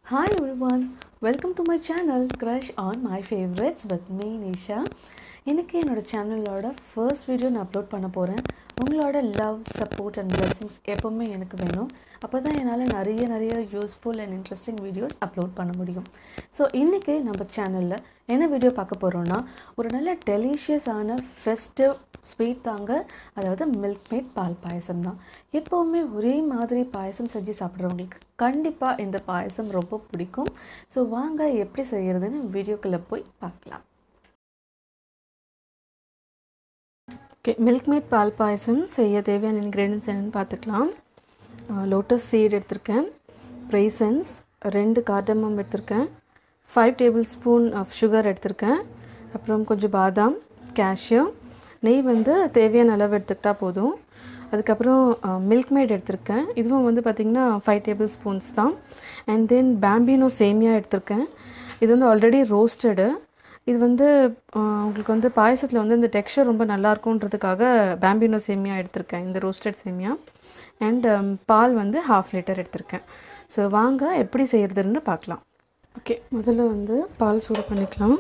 Hi everyone, welcome to my channel Crush on My Favorites with me Nisha. இன்னைக்கு என்னோட சேனலோட first video நான் upload பண்ண போகிறேன் உங்களோட லவ் சப்போர்ட் அண்ட் blessings எப்போவுமே எனக்கு வேணும் அப்போ தான் என்னால் நிறைய நிறைய useful and interesting videos upload பண்ண முடியும் ஸோ இன்றைக்கி நம்ம சேனலில் என்ன வீடியோ பார்க்க போகிறோன்னா ஒரு நல்ல டெலிஷியஸான ஃபெஸ்டிவ் ஸ்வீட் தாங்க அதாவது மில்க் மேட் பால் பாயசம் தான் எப்போவுமே ஒரே மாதிரி பாயசம் செஞ்சு சாப்பிட்றவங்களுக்கு கண்டிப்பாக இந்த பாயசம் ரொம்ப பிடிக்கும் ஸோ வாங்க எப்படி செய்கிறதுன்னு வீடியோக்குள்ளே போய் பார்க்கலாம் ஓகே மில்க் மேட் பால் பாயசம் செய்ய தேவையான இன்க்ரீடியன்ஸ் என்னென்னு பார்த்துக்கலாம் லோட்டஸ் சீட் எடுத்திருக்கேன் ப்ரைசன்ஸ் ரெண்டு கார்டமம் எடுத்திருக்கேன் five tablespoon of sugar எடுத்திருக்கேன் அப்புறம் கொஞ்சம் பாதாம் கேஷ்யூ நெய் வந்து தேவையான அளவு எடுத்துக்கிட்டால் போதும் அதுக்கப்புறம் மில்க் மேட் எடுத்திருக்கேன் இதுவும் வந்து பார்த்திங்கன்னா ஃபைவ் டேபிள் ஸ்பூன்ஸ் தான் அண்ட் தென் பேம்பினோ சேமியா எடுத்திருக்கேன் இது வந்து ஆல்ரெடி ரோஸ்டடு இது வந்து உங்களுக்கு வந்து பாயசத்தில் வந்து இந்த டெக்ஸ்சர் ரொம்ப நல்லா இருக்கும்ன்றதுக்காக பேம்பினோ சேமியா எடுத்திருக்கேன் இந்த ரோஸ்டட் சேமியா அண்ட் பால் வந்து ஹாஃப் லிட்டர் எடுத்திருக்கேன் ஸோ வாங்க எப்படி செய்கிறதுன்னு பார்க்கலாம் ஓகே முதல்ல வந்து பால் சூடு பண்ணிக்கலாம்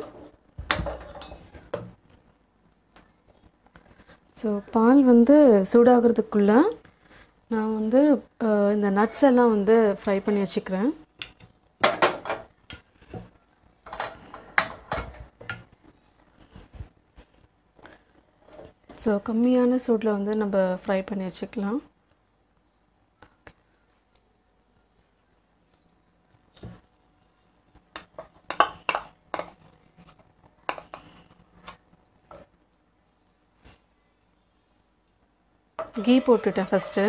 ஸோ பால் வந்து சூடாகிறதுக்குள்ளே நான் வந்து இந்த நட்ஸ் எல்லாம் வந்து ஃப்ரை பண்ணி வச்சுக்கிறேன் ஸோ கம்மியான சூடில் வந்து நம்ம ஃப்ரை பண்ணி வச்சுக்கலாம் கீ போட்டுட்டேன் ஃபஸ்ட்டு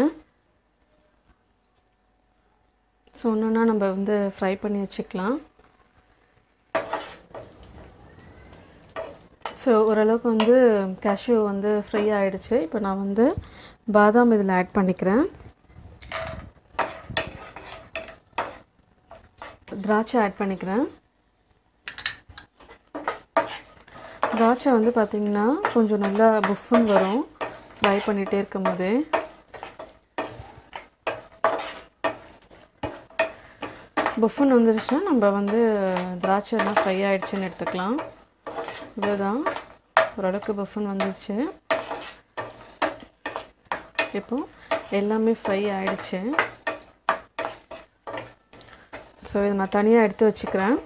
ஸோ ஒன்றுன்னா நம்ம வந்து ஃப்ரை பண்ணி வச்சுக்கலாம் ஸோ ஓரளவுக்கு வந்து கேஷ்யூ வந்து ஃப்ரை ஆகிடுச்சு இப்போ நான் வந்து பாதாம் இதில் ஆட் பண்ணிக்கிறேன் திராட்சை ஆட் பண்ணிக்கிறேன் திராட்சை வந்து பார்த்திங்கன்னா கொஞ்சம் நல்லா புஃப்னு வரும் ஃப்ரை பண்ணிகிட்டே இருக்கும் போது புஃப்னு வந்துருச்சுன்னா நம்ம வந்து திராட்சை எல்லாம் ஃப்ரை ஆகிடுச்சுன்னு எடுத்துக்கலாம் இதுதான் ஓரளவுக்கு பஃபன் வந்துச்சு இப்போ எல்லாமே ஃப்ரை ஆயிடுச்சு ஸோ இதை நான் தனியாக எடுத்து வச்சுக்கிறேன்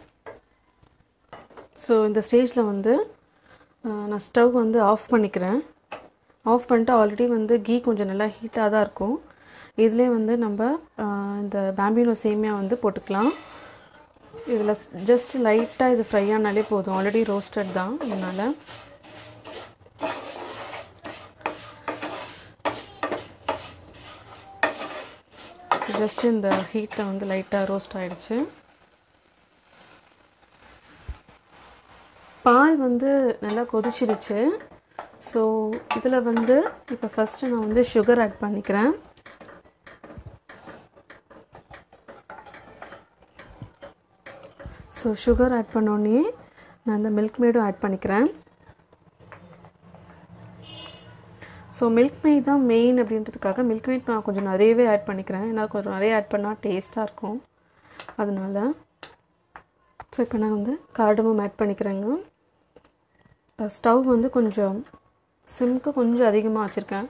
ஸோ இந்த ஸ்டேஜில் வந்து நான் ஸ்டவ் வந்து ஆஃப் பண்ணிக்கிறேன் ஆஃப் பண்ணிட்டு ஆல்ரெடி வந்து கீ கொஞ்சம் நல்லா ஹீட்டாக தான் இருக்கும் இதிலே வந்து நம்ம இந்த பேம்பினோ சேமியா வந்து போட்டுக்கலாம் இதில் ஜஸ்ட் லைட்டாக இது ஃப்ரை ஆனாலே போதும் ஆல்ரெடி ரோஸ்டட் தான் இதனால் ஜஸ்ட் இந்த ஹீட்டை வந்து லைட்டாக ரோஸ்ட் ஆகிடுச்சு பால் வந்து நல்லா கொதிச்சிருச்சு ஸோ இதில் வந்து இப்போ ஃபஸ்ட்டு நான் வந்து சுகர் ஆட் பண்ணிக்கிறேன் ஸோ சுகர் ஆட் பண்ணோடனே நான் இந்த மில்க் மேடும் ஆட் பண்ணிக்கிறேன் ஸோ மில்க் மேட் தான் மெயின் அப்படின்றதுக்காக மில்க் மேட் நான் கொஞ்சம் நிறையவே ஆட் பண்ணிக்கிறேன் ஏன்னா கொஞ்சம் நிறைய ஆட் பண்ணால் டேஸ்ட்டாக இருக்கும் அதனால் ஸோ இப்போ நான் வந்து கார்டமும் ஆட் பண்ணிக்கிறேங்க ஸ்டவ் வந்து கொஞ்சம் சிம்க்கு கொஞ்சம் அதிகமாக வச்சுருக்கேன்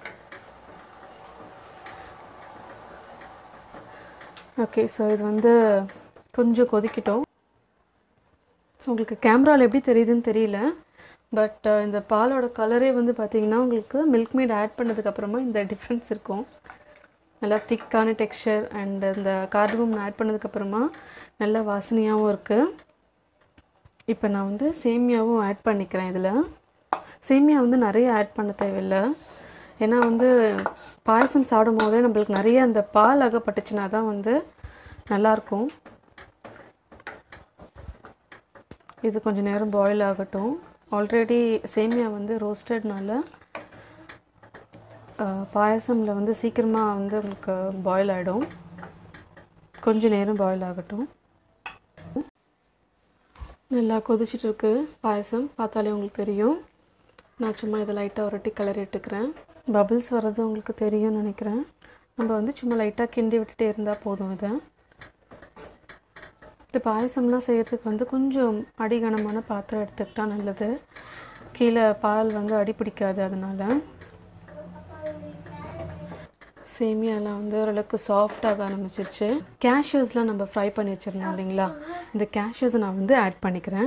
ஓகே ஸோ இது வந்து கொஞ்சம் கொதிக்கிட்டோம் ஸோ உங்களுக்கு கேமராவில் எப்படி தெரியுதுன்னு தெரியல பட் இந்த பாலோட கலரே வந்து பார்த்திங்கன்னா உங்களுக்கு மில்க் மேட் ஆட் பண்ணதுக்கப்புறமா இந்த டிஃப்ரென்ஸ் இருக்கும் நல்லா திக்கான டெக்ஸ்சர் அண்ட் இந்த கார்டமும் ஆட் பண்ணதுக்கப்புறமா நல்ல வாசனையாகவும் இருக்குது இப்போ நான் வந்து சேமியாவும் ஆட் பண்ணிக்கிறேன் இதில் சேமியா வந்து நிறைய ஆட் பண்ண தேவையில்லை ஏன்னா வந்து பாயசம் சாப்பிடும் போதே நம்மளுக்கு நிறைய அந்த பால் அகப்பட்டுச்சுன்னா தான் வந்து நல்லாயிருக்கும் இது கொஞ்சம் நேரம் பாயில் ஆகட்டும் ஆல்ரெடி சேமியா வந்து ரோஸ்டட்னால பாயசமில் வந்து சீக்கிரமாக வந்து உங்களுக்கு பாயில் ஆகிடும் கொஞ்சம் நேரம் பாயில் ஆகட்டும் நல்லா கொதிச்சிட்ருக்கு பாயசம் பார்த்தாலே உங்களுக்கு தெரியும் நான் சும்மா இதை லைட்டாக உரட்டி கலரி இட்டுக்கிறேன் பபிள்ஸ் வர்றது உங்களுக்கு தெரியும்னு நினைக்கிறேன் நம்ம வந்து சும்மா லைட்டாக கிண்டி விட்டுட்டே இருந்தால் போதும் இதை இந்த பாயசம்லாம் செய்கிறதுக்கு வந்து கொஞ்சம் அடிகனமான பாத்திரம் எடுத்துக்கிட்டா நல்லது கீழே பால் வந்து அடி பிடிக்காது அதனால் சேமியாலாம் வந்து ஓரளவுக்கு சாஃப்டாக ஆரம்பிச்சிருச்சு கேஷ்யூஸ்லாம் நம்ம ஃப்ரை பண்ணி வச்சுருந்தோம் இல்லைங்களா இந்த கேஷ்யூஸை நான் வந்து ஆட் பண்ணிக்கிறேன்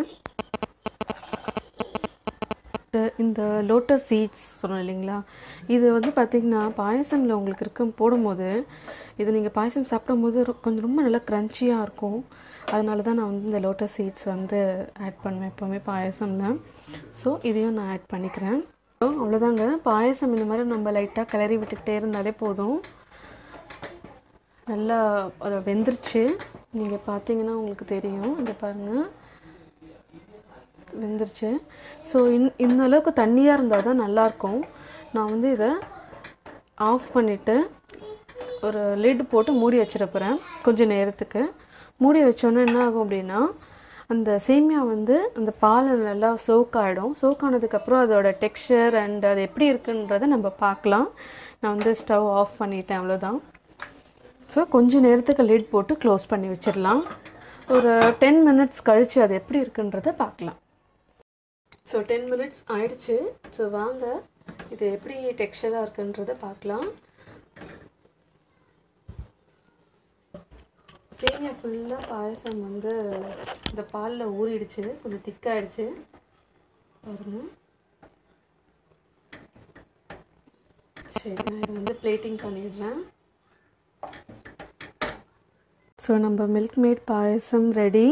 இந்த லோட்டஸ் சீட்ஸ் சொன்னோம் இல்லைங்களா இது வந்து பார்த்திங்கன்னா பாயசமில் உங்களுக்கு இருக்க போடும்போது இது நீங்கள் பாயசம் சாப்பிடும்போது ரொ- கொஞ்சம் ரொம்ப நல்லா க்ரன்ச்சியாக இருக்கும் அதனால தான் நான் வந்து இந்த லோட்டஸ் சீட்ஸ் வந்து ஆட் பண்ணுவேன் எப்போவுமே பாயசமில் ஸோ இதையும் நான் ஆட் பண்ணிக்கிறேன் So, அவ்வளோதாங்க பாயசம் இந்த மாதிரி நம்ம லைட்டாக கிளறி விட்டுக்கிட்டே இருந்தாலே போதும் நல்லா அதை வெந்துருச்சு நீங்கள் பார்த்தீங்கன்னா உங்களுக்கு தெரியும் இந்த பாருங்கள் வெந்துருச்சு ஸோ இன் இந்த அளவுக்கு தண்ணியாக இருந்தால் தான் நல்லாயிருக்கும் நான் வந்து இதை ஆஃப் பண்ணிவிட்டு ஒரு லிட் போட்டு மூடி வச்சிட போகிறேன் கொஞ்சம் நேரத்துக்கு மூடி வச்சோன்னே என்ன ஆகும் அப்படின்னா அந்த சேமியா வந்து அந்த பாலில் நல்லா சோக் ஆகிடும் சோக் ஆனதுக்கப்புறம் அதோட டெக்ஸ்சர் அண்ட் அது எப்படி இருக்குன்றதை நம்ம பார்க்கலாம் நான் வந்து ஸ்டவ் ஆஃப் பண்ணிட்டேன் அவ்வளோதான் ஸோ கொஞ்சம் நேரத்துக்கு லிட் போட்டு க்ளோஸ் பண்ணி வச்சிடலாம் ஒரு டென் மினிட்ஸ் கழித்து அது எப்படி இருக்குன்றதை பார்க்கலாம் ஸோ டென் மினிட்ஸ் ஆயிடுச்சு ஸோ வாங்க இது எப்படி டெக்ஸ்சராக இருக்குன்றதை பார்க்கலாம் சேமியா ஃபுல்லாக பாயசம் வந்து இந்த பாலில் ஊறிடுச்சு கொஞ்சம் திக்காயிடுச்சு பாருங்க சரி நான் இதை வந்து பிளேட்டிங் பண்ணிடுறேன் ஸோ நம்ம மில்க் மேட் பாயசம் ரெடி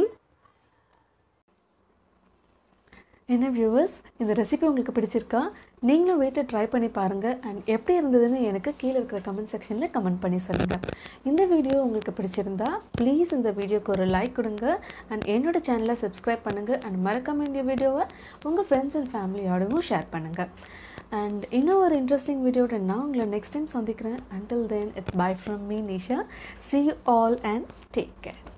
என்ன வியூவர்ஸ் இந்த ரெசிபி உங்களுக்கு பிடிச்சிருக்கா நீங்களும் வீட்டில் ட்ரை பண்ணி பாருங்கள் அண்ட் எப்படி இருந்ததுன்னு எனக்கு கீழே இருக்கிற கமெண்ட் செக்ஷனில் கமெண்ட் பண்ணி சொல்லுங்கள் இந்த வீடியோ உங்களுக்கு பிடிச்சிருந்தா ப்ளீஸ் இந்த வீடியோக்கு ஒரு லைக் கொடுங்க அண்ட் என்னோட சேனலை சப்ஸ்கிரைப் பண்ணுங்கள் அண்ட் மறக்காம இந்த வீடியோவை உங்கள் ஃப்ரெண்ட்ஸ் அண்ட் ஃபேமிலியோடவும் ஷேர் பண்ணுங்கள் அண்ட் இன்னும் ஒரு இன்ட்ரெஸ்டிங் வீடியோட நான் உங்களை நெக்ஸ்ட் டைம் சந்திக்கிறேன் until then it's bye from me Nisha see you all and take care